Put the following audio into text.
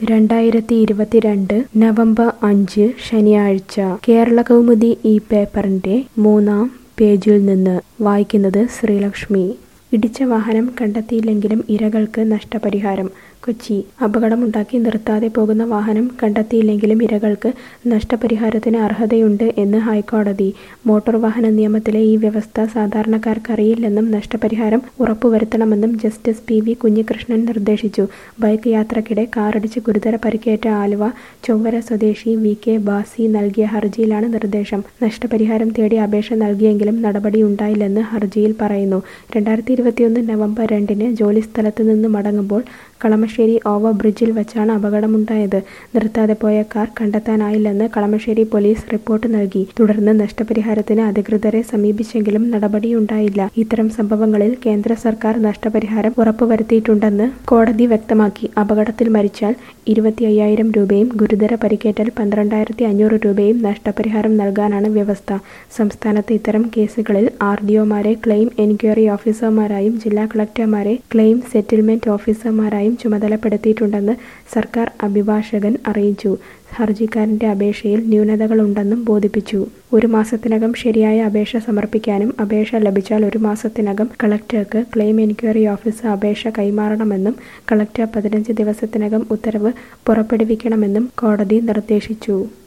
രണ്ടായിരത്തി ഇരുപത്തിരണ്ട് നവംബർ അഞ്ച് ശനിയാഴ്ച കേരള കൗമുദി ഈ പേപ്പറിന്റെ മൂന്നാം പേജിൽ നിന്ന് വായിക്കുന്നത് ശ്രീലക്ഷ്മി ഇടിച്ച വാഹനം കണ്ടെത്തിയില്ലെങ്കിലും ഇരകൾക്ക് നഷ്ടപരിഹാരം കൊച്ചി അപകടമുണ്ടാക്കി നിർത്താതെ പോകുന്ന വാഹനം കണ്ടെത്തിയില്ലെങ്കിലും ഇരകൾക്ക് നഷ്ടപരിഹാരത്തിന് അർഹതയുണ്ട് എന്ന് ഹൈക്കോടതി മോട്ടോർ വാഹന നിയമത്തിലെ ഈ വ്യവസ്ഥ സാധാരണക്കാർക്ക് അറിയില്ലെന്നും നഷ്ടപരിഹാരം ഉറപ്പുവരുത്തണമെന്നും ജസ്റ്റിസ് പി വി കുഞ്ഞികൃഷ്ണൻ നിർദ്ദേശിച്ചു ബൈക്ക് യാത്രക്കിടെ കാറിടിച്ച് ഗുരുതര പരിക്കേറ്റ ആലുവ ചൊവ്വര സ്വദേശി വി കെ ബാസി നൽകിയ ഹർജിയിലാണ് നിർദ്ദേശം നഷ്ടപരിഹാരം തേടി അപേക്ഷ നൽകിയെങ്കിലും നടപടിയുണ്ടായില്ലെന്ന് ഹർജിയിൽ പറയുന്നു രണ്ടായിരത്തി ഇരുപത്തിയൊന്ന് നവംബർ രണ്ടിന് ജോലിസ്ഥലത്ത് നിന്ന് മടങ്ങുമ്പോൾ കളമശ്ശേരി ഓവർ ബ്രിഡ്ജിൽ വച്ചാണ് അപകടമുണ്ടായത് നിർത്താതെ പോയ കാർ കണ്ടെത്താനായില്ലെന്ന് കളമശ്ശേരി പോലീസ് റിപ്പോർട്ട് നൽകി തുടർന്ന് നഷ്ടപരിഹാരത്തിന് അധികൃതരെ സമീപിച്ചെങ്കിലും നടപടിയുണ്ടായില്ല ഇത്തരം സംഭവങ്ങളിൽ കേന്ദ്ര സർക്കാർ നഷ്ടപരിഹാരം ഉറപ്പുവരുത്തിയിട്ടുണ്ടെന്ന് കോടതി വ്യക്തമാക്കി അപകടത്തിൽ മരിച്ചാൽ ഇരുപത്തി അയ്യായിരം രൂപയും ഗുരുതര പരിക്കേറ്റാൽ പന്ത്രണ്ടായിരത്തി അഞ്ഞൂറ് രൂപയും നഷ്ടപരിഹാരം നൽകാനാണ് വ്യവസ്ഥ സംസ്ഥാനത്ത് ഇത്തരം കേസുകളിൽ ആർ ഡി ഒമാരെ ക്ലെയിം എൻക്വയറി ഓഫീസർമാരായും ജില്ലാ കളക്ടർമാരെ ക്ലെയിം സെറ്റിൽമെന്റ് ഓഫീസർമാരായും ചുമതലപ്പെടുത്തിയിട്ടുണ്ടെന്ന് സർക്കാർ അഭിഭാഷകൻ അറിയിച്ചു ഹർജിക്കാരന്റെ അപേക്ഷയിൽ ന്യൂനതകളുണ്ടെന്നും ബോധിപ്പിച്ചു ഒരു മാസത്തിനകം ശരിയായ അപേക്ഷ സമർപ്പിക്കാനും അപേക്ഷ ലഭിച്ചാൽ ഒരു മാസത്തിനകം കളക്ടർക്ക് ക്ലെയിം എൻക്വയറി ഓഫീസർ അപേക്ഷ കൈമാറണമെന്നും കളക്ടർ പതിനഞ്ച് ദിവസത്തിനകം ഉത്തരവ് പുറപ്പെടുവിക്കണമെന്നും കോടതി നിർദ്ദേശിച്ചു